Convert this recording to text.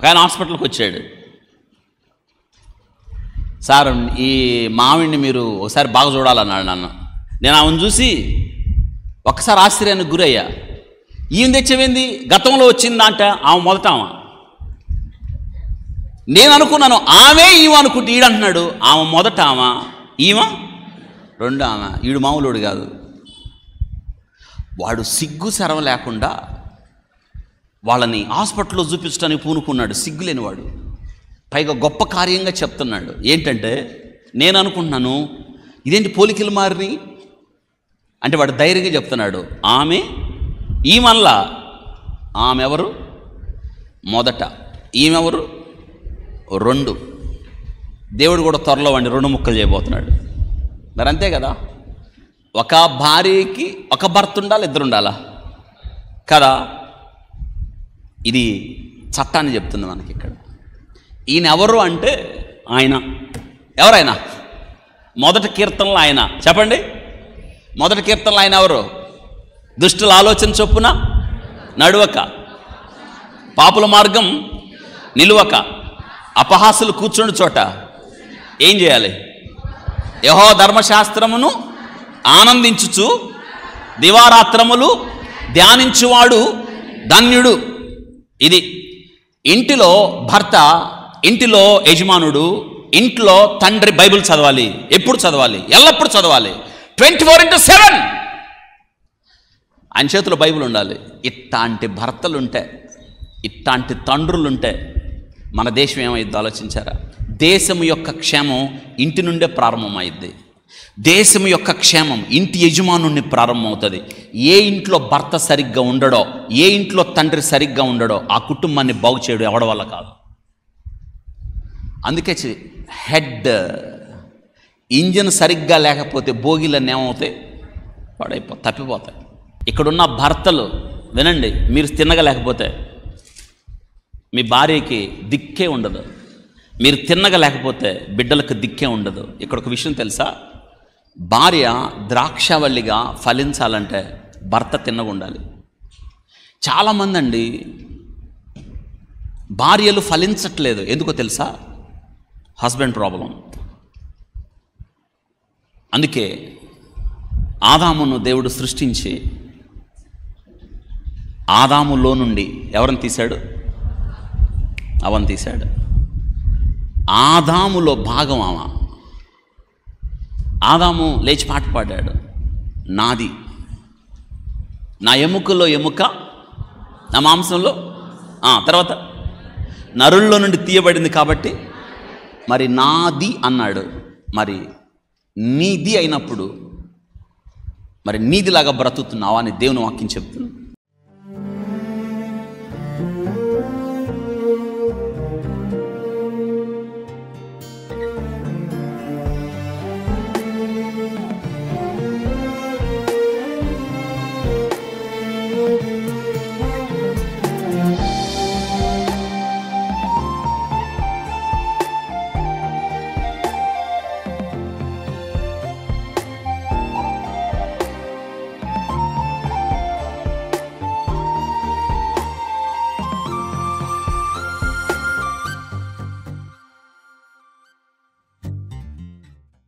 ఒక ఆయన హాస్పిటల్కి వచ్చాడు సార్ ఈ మావిడిని మీరు ఒకసారి బాగా చూడాలన్నాడు నన్ను నేను ఆమెను చూసి ఒక్కసారి ఆశ్చర్యానికి గురయ్యా ఈయన తెచ్చేవేంది గతంలో వచ్చిందంట ఆమె మొదట ఆమె నేను అనుకున్నాను ఆమె ఈమె అనుకుంటే ఈడంటున్నాడు ఆమె మొదట ఆమె ఈమె రెండు ఆమె ఈడు మామూలుడు కాదు వాడు సిగ్గు సెరవ లేకుండా వాళ్ళని హాస్పిటల్లో చూపించడానికి పూనుకున్నాడు సిగ్గు లేనివాడు పైగా గొప్ప కార్యంగా చెప్తున్నాడు ఏంటంటే నేను అనుకుంటున్నాను ఇదేంటి పోలికలు మారిని అంటే వాడు ధైర్యంగా చెప్తున్నాడు ఆమె ఈమెల్లా ఆమె ఎవరు మొదట ఈమెవరు రెండు దేవుడు కూడా త్వరలో వాడిని రెండు ముక్కలు చేయబోతున్నాడు మరి అంతే కదా ఒక భార్యకి ఒక భర్త ఉండాలి ఇద్దరు ఉండాలా కదా ఇది చట్టాన్ని చెప్తుంది మనకి ఇక్కడ ఈయన ఎవరు అంటే ఆయన ఎవరైనా మొదటి కీర్తనలు ఆయన చెప్పండి మొదటి కీర్తనలు ఆయన ఎవరు దుష్టుల ఆలోచన చొప్పున నడువక పాపుల మార్గం నిలువక అపహాసులు కూర్చుండు చోట ఏం చేయాలి యహో ధర్మశాస్త్రమును ఆనందించుచు దివారాత్రములు ధ్యానించువాడు ధన్యుడు ఇది ఇంటిలో భర్త ఇంటిలో యజమానుడు ఇంట్లో తండ్రి బైబిల్ చదవాలి ఎప్పుడు చదవాలి ఎల్లప్పుడు చదవాలి ట్వంటీ ఫోర్ ఇంటూ సెవెన్ ఆయన చేతిలో బైబిల్ ఉండాలి ఇట్లాంటి భర్తలుంటే ఇట్లాంటి తండ్రులుంటే మన దేశం ఏమైద్దో ఆలోచించారా దేశం యొక్క క్షేమం ఇంటి నుండే ప్రారంభమైద్ది దేశం యొక్క క్షేమం ఇంటి యజమానుణ్ణి ప్రారంభమవుతుంది ఏ ఇంట్లో భర్త సరిగ్గా ఉండడో ఏ ఇంట్లో తండ్రి సరిగ్గా ఉండడో ఆ కుటుంబాన్ని బాగు చేయడం ఎవడ వల్ల కాదు అందుకే చి- హెడ్ ఇంజిన్ సరిగ్గా లేకపోతే బోగిలన్నీ ఏమవుతాయి పాడైపో తప్పిపోతాయి ఇక్కడున్న భర్తలు వినండి మీరు తిన్నగా లేకపోతే మీ భార్యకి దిక్కే ఉండదు మీరు తిన్నగా లేకపోతే బిడ్డలకు దిక్కే ఉండదు ఇక్కడ ఒక విషయం తెలుసా భార్య ద్రాక్షవల్లిగా ఫలించాలంటే భర్త తిన్నగా ఉండాలి చాలామంది అండి భార్యలు ఫలించట్లేదు ఎందుకో తెలుసా హస్బెండ్ ప్రాబ్లం అందుకే ఆదామును దేవుడు సృష్టించి ఆదాములో నుండి ఎవరిని తీశాడు అవని తీశాడు ఆదాములో భాగం ఆమ ఆదాము లేచి పాట పాడాడు నాది నా ఎముకలో ఎముక నా మాంసంలో ఆ, తర్వాత నరుల్లో నుండి తీయబడింది కాబట్టి మరి నాది అన్నాడు మరి నీది అయినప్పుడు మరి నీదిలాగా బ్రతుకుతున్నావా అని దేవుని వాక్యం చెప్తుంది